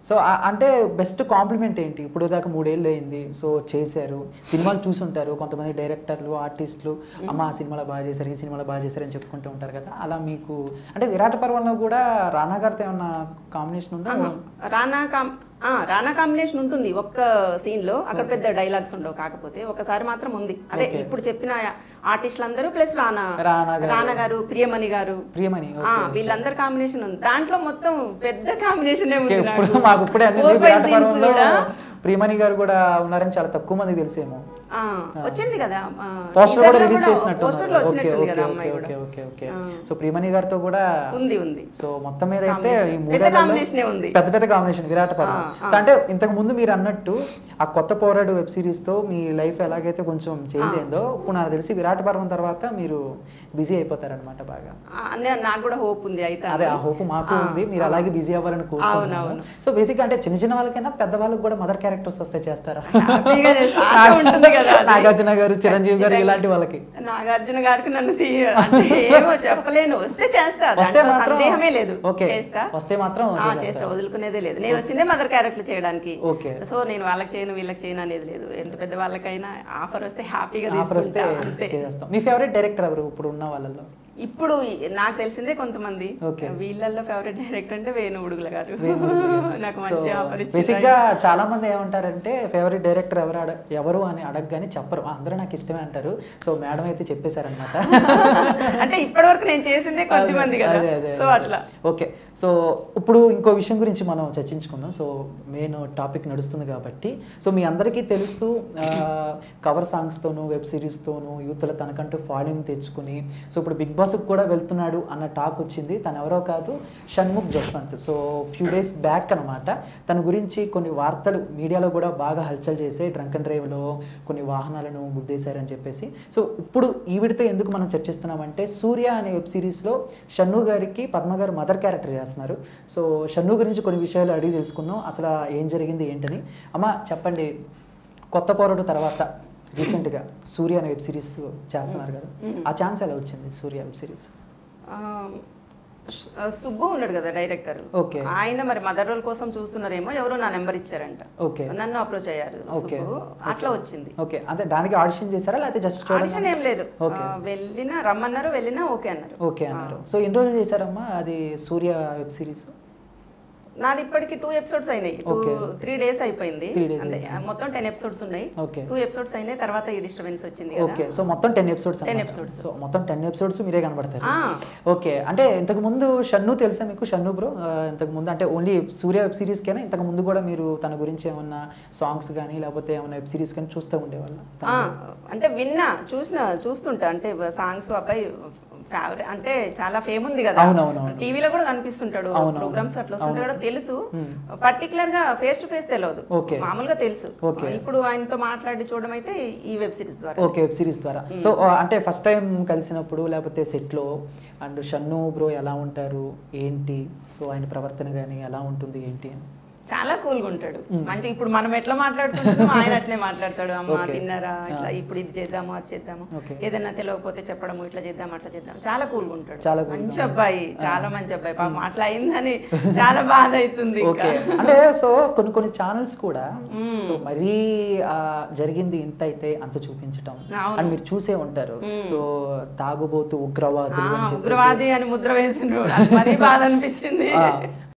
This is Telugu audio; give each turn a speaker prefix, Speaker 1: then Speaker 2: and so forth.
Speaker 1: సో ఆ- అంటే బెస్ట్ కాంప్లిమెంట్ ఏంటి ఇప్పుడు దాకా మూడేళ్ళు అయింది సో చేశారు సినిమాలు చూసుంటారు కొంతమంది డైరెక్టర్లు ఆర్టిస్టులు అమ్మ ఆ సినిమాలో బాగా చేశారు ఈ సినిమాలో బాగా చేశారు అని చెప్పుకుంటూ ఉంటారు కదా అలా మీకు అంటే విరాట పర్వంలో కూడా రానా గారితో ఏమన్నా కాంబినేషన్ ఉందా
Speaker 2: రానా కాం ఆ, రానా కాంబినేషన్ ఉంటుంది ఒక్క సీన్ లో అక్కడ పెద్ద డైలాగ్స్ ఉండవు కాకపోతే ఒకసారి మాత్రం ఉంది అదే ఇప్పుడు చెప్పిన ఆర్టిస్టులు అందరూ ప్లస్ రానా
Speaker 1: రానా గారు.
Speaker 2: రానా గారు ప్రియమణి గారు
Speaker 1: ప్రియమణి
Speaker 2: ఆ, వీళ్ళందరి కాంబినేషన్ ఉంది దాంట్లో మొత్తం పెద్ద కాంబినేషన్
Speaker 1: ఓకే, ఇప్పుడు మాకు ఇప్పుడే అందింది విరాట పర్వంలో ప్రియమణి గారు కూడా ఉన్నారని చాలా తక్కువ మందికి తెలిసేమో
Speaker 2: వచ్చింది కదా ఆ,
Speaker 1: పోస్టర్
Speaker 2: teaser
Speaker 1: కూడా
Speaker 2: లో
Speaker 1: రిలీజ్
Speaker 2: కూడా
Speaker 1: చేసినట్టు
Speaker 2: poster లో
Speaker 1: ఓకే
Speaker 2: వచ్చినట్టుంది
Speaker 1: ఓకే
Speaker 2: కదా
Speaker 1: ఓకే
Speaker 2: అమ్మాయి
Speaker 1: ఓకే
Speaker 2: కూడా
Speaker 1: ఓకే ఓకే సో ప్రియమణి గారితో కూడా
Speaker 2: ఉంది ఉంది
Speaker 1: సో మొత్తం మీద అయితే ఈ
Speaker 2: పెద్ద
Speaker 1: మూడేళ్లలో
Speaker 2: combination ఏ ఉంది.
Speaker 1: పెద్ద పెద్ద కాంబినేషన్ విరాట్ పర్వం సో అంటే ఇంతకు ముందు మీరు అన్నట్టు ఆ కొత్త పోరాడు వెబ్ సిరీస్ తో మీ లైఫ్ ఎలాగైతే కొంచెం చేంజ్ అయిందో ఇప్పుడు నాకు తెలిసి విరాట్ పర్వం తర్వాత మీరు బిజీ అయిపోతారనమాట బాగా
Speaker 2: ఆ, నే- నాకు కూడా హోప్ ఉంది అయితే
Speaker 1: అదే ఆ హోప్ మాకు ఉంది మీరు అలాగే బిజీ అవ్వాలని కోరుకుంటున్నాను
Speaker 2: అవునవును.
Speaker 1: సో బేసిక్ అంటే చిన్న చిన్న వాళ్ళకైనా పెద్ద వాళ్ళకి కూడా మదర్ క్యారెక్టర్స్ వస్తే చేస్తారా
Speaker 2: హ్యాపీగా చేస్తా. ఆశ ఉంటుంది కదా అది.
Speaker 1: నాగార్జున గారు చిరంజీవి గారు ఇలాంటి వాళ్ళకి
Speaker 2: నాగార్జున గారికి నన్ను తీయ అంటే ఏమో చెప్పలేను వస్తే చేస్తా
Speaker 1: వస్తే
Speaker 2: దాంట్లో
Speaker 1: మాత్రం
Speaker 2: సందేహమే లేదు
Speaker 1: ఓకే
Speaker 2: చేస్తా
Speaker 1: వస్తే మాత్రం
Speaker 2: ఆ, చేస్తా వదులుకునేదే లేదు నేను వచ్చిందే మదర్ క్యారెక్టర్ చేయడానికి
Speaker 1: ఓకే
Speaker 2: సో నేను వాళ్ళకి చేయను వీళ్ళకి చేయను అనేది లేదు ఎంత పెద్ద వాళ్ళకైనా ఆఫర్ వస్తే హ్యాపీగా
Speaker 1: ఆఫర్ వస్తే
Speaker 2: తీసుకుంటా అంతే
Speaker 1: చేసేస్తాం మీ ఫేవరెట్ డైరెక్టర్ ఎవరు ఇప్పుడు ఉన్న వాళ్ళల్లో
Speaker 2: ఇప్పుడు నాకు తెలిసిందే కొంతమంది
Speaker 1: ఓకే.
Speaker 2: వీళ్ళల్లో ఫేవరెట్ డైరెక్టర్ అంటే వేణు ఉడుగుల గారు నాకు
Speaker 1: సో
Speaker 2: మంచి ఆఫర్
Speaker 1: బేసిక్
Speaker 2: ఇచ్చి
Speaker 1: గా చాలా మంది ఏమంటారంటే ఫేవరెట్ డైరెక్టర్ ఎవరు అడ ఎవరు అని అడగగానే చెప్పరు "ఆ, అందరూ నాకు ఇష్టమే అంటారు సో మేడం అయితే చెప్పేశారనమాట
Speaker 2: అంటే ఇప్పటి వరకు నేను చేసిందే కొద్దిమంది కదా
Speaker 1: అదే, అదే,
Speaker 2: సో
Speaker 1: అదే.
Speaker 2: అట్లా
Speaker 1: ఓకే సో ఇప్పుడు ఇంకో విషయం గురించి మనం చర్చించుకుందాం సో మెయిన్ టాపిక్ నడుస్తుంది కాబట్టి సో మీ అందరికీ తెలుసు కవర్ సాంగ్స్తోనూ వెబ్ సిరీస్తోనూ యూత్లో తనకంటూ ఫాలోయింగ్ తెచ్చుకుని సో ఇప్పుడు బిగ్ బాస్కి కూడా వెళ్తున్నాడు అన్న టాక్ వచ్చింది తను ఎవరో కాదు Shanmukh Jaswanth so few days back అనమాట తన గురించి కొన్ని వార్తలు మీడియాలో కూడా బాగా హల్చల్ చేసే డ్రంక్ అండ్ డ్రైవ్లో కొన్ని వాహనాలను గుద్దేశారని చెప్పేసి సో ఇప్పుడు ఈవిడితో ఎందుకు మనం చర్చిస్తున్నామంటే సూర్య అనే వెబ్ సిరీస్లో షన్ను గారికి పద్మ గారు మదర్ క్యారెక్టర్ చేస్తున్నారు సో షన్ను గురించి కొన్ని విషయాలు అడిగి తెలుసుకుందాం అసలు ఏం జరిగింది ఏంటని అమ్మ చెప్పండి కొత్త పౌరుడు తర్వాత రీసెంట్గా సూర్య అనే వెబ్ సిరీస్ చేస్తున్నారు కదా ఆ ఛాన్స్ ఎలా వచ్చింది సూర్య వెబ్ సిరీస్
Speaker 2: ఆ, స్- ఆ, సుబ్బు ఉన్నాడు కదా డైరెక్టర్
Speaker 1: ఓకే
Speaker 2: ఆయన మరి మదర్ రోల్ కోసం చూస్తున్నారేమో ఎవరో నా నెంబర్ ఇచ్చారంట
Speaker 1: ఓకే
Speaker 2: నన్ను అప్రోచ్ అయ్యారు
Speaker 1: ఓకే.
Speaker 2: సుబ్బు అట్లా వచ్చింది
Speaker 1: ఓకే అంటే దానికి ఆడిషన్ చేశారా లేకపోతే జస్ట్
Speaker 2: ఆడిషన్
Speaker 1: చూడండి
Speaker 2: ఏం లేదు
Speaker 1: ఓకే.
Speaker 2: ఆ, వెళ్ళినా రమ్మన్నారు వెళ్ళినా ఓకే అన్నారు
Speaker 1: ఓకే అన్నారు సో ఎన్ని రోజులు చేశారమ్మా అది సూర్య వెబ్ సిరీస్
Speaker 2: నాది ఇప్పటికి టూ ఎపిసోడ్స్ అయినాయి టూ
Speaker 1: ఓకే.
Speaker 2: త్రీ డేస్ అయిపోయింది
Speaker 1: Three days
Speaker 2: అంతే. మొత్తం టెన్ ఎపిసోడ్స్ ఉన్నాయి
Speaker 1: ఓకే
Speaker 2: టూ ఎపిసోడ్స్ అయినాయి తర్వాత ఈ డిస్టర్బెన్స్ వచ్చింది కదా
Speaker 1: ఓకే సో మొత్తం టెన్ ఎపిసోడ్స్
Speaker 2: 10 episodes.
Speaker 1: సో మొత్తం టెన్ ఎపిసోడ్స్ మీరే కనబడతారు
Speaker 2: ఆ.
Speaker 1: ఓకే అంటే ఇంతకు ముందు షన్ను తెలుసా మీకు షన్ను బ్రో ఇంతకు ముందు అంటే ఓన్లీ సూర్య వెబ్ సిరీస్ కైనా ఇంతకు ముందు కూడా మీరు తన గురించి ఏమన్నా సాంగ్స్ కానీ లేకపోతే ఏమన్నా వెబ్ సిరీస్ కానీ చూస్తూ ఉండేవాళ్ళ
Speaker 2: ఆ, అంటే విన్నా చూసిన చూస్తుంటా అంటే సాంగ్స్ అబ్బాయి ఫేవరెట్ అంటే చాలా ఫేమ్ ఉంది కదా
Speaker 1: అవునవునవును.
Speaker 2: టీవీలో కూడా కనిపిస్తుంటాడు
Speaker 1: అవునవును.
Speaker 2: ప్రోగ్రామ్స్ అట్లా వస్తుంటాడు తెలుసు పర్టికులర్ గా ఫేస్ టు ఫేస్ తెలియదు
Speaker 1: ఓకే.
Speaker 2: మామూలుగా తెలుసు
Speaker 1: ఓకే.
Speaker 2: ఇప్పుడు ఆయనతో మాట్లాడి చూడడం అయితే ఈ వెబ్ సిరీస్ ద్వారా
Speaker 1: ఓకే వెబ్ సిరీస్ ద్వారా సో అంటే ఫస్ట్ టైం కలిసినప్పుడు లేకపోతే సెట్లో అండ్ షన్ను బ్రో ఎలా ఉంటారు ఏంటి సో ఆయన ప్రవర్తన కానీ ఎలా ఉంటుంది ఏంటి అని
Speaker 2: చాలా కూల్ గా ఉంటాడు మంచి ఇప్పుడు మనం ఎట్లా మాట్లాడుతుంటామో ఆయన అట్లే మాట్లాడతాడు అమ్మ
Speaker 1: ఓకే.
Speaker 2: తిన్నారా ఇట్లా ఇప్పుడు ఇది చేద్దాము అది చేద్దాము
Speaker 1: ఓకే.
Speaker 2: ఏదైనా తెలియకపోతే చెప్పడము ఇట్లా చేద్దాం అట్లా చేద్దాం చాలా కూల్ గా ఉంటాడు
Speaker 1: చాలా cool గా
Speaker 2: మంచి అబ్బాయి చాలా మంచి అబ్బాయి పాపం అట్లా అయిందని చాలా బాధ అవుతుంది ఇంకా.
Speaker 1: ఓకే అంటే సో కొన్ని కొన్ని ఛానల్స్ కూడా సో మరీ ఆ, జరిగింది ఇంత అయితే అంత చూపించటం
Speaker 2: అవును.
Speaker 1: అని మీరు చూసే ఉంటారు సో తాగుబోతు
Speaker 2: ఆ,
Speaker 1: ఉగ్రవాదులు అని చెప్పి
Speaker 2: ఉగ్రవాది అని ముద్ర వేసిండ్రు అది మరీ బాధ అనిపించింది
Speaker 1: ఆ,